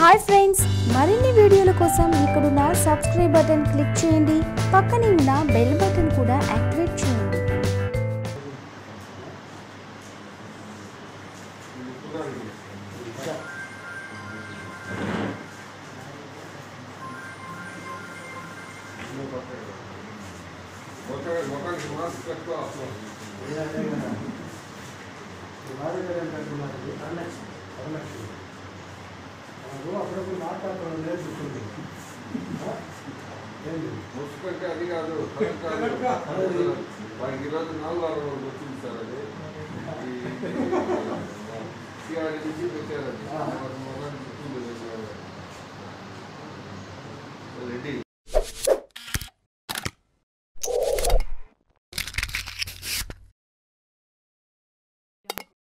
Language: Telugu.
హాయ్ ఫ్రెండ్స్ మరిన్ని వీడియోల కోసం ఇక్కడున్న సబ్స్క్రైబ్ బటన్ క్లిక్ చేయండి పక్కనే ఉన్న బెల్ బటన్ కూడా యాక్టివేట్ చేయండి మొక్కకి మాస్క్ పెట్టుకో అప్పుడప్పుడు మాట్లాడుతున్నాం నేర్చుకుంటుంది ఏంటి ముసుకంటే అది కాదు కరెక్ట్ కాదు. వాడికి ఈరోజు నాలుగు ఆరు రోజులు వచ్చింది సార్ అది ఈ సిఆర్డి నుంచి పెట్టారు అది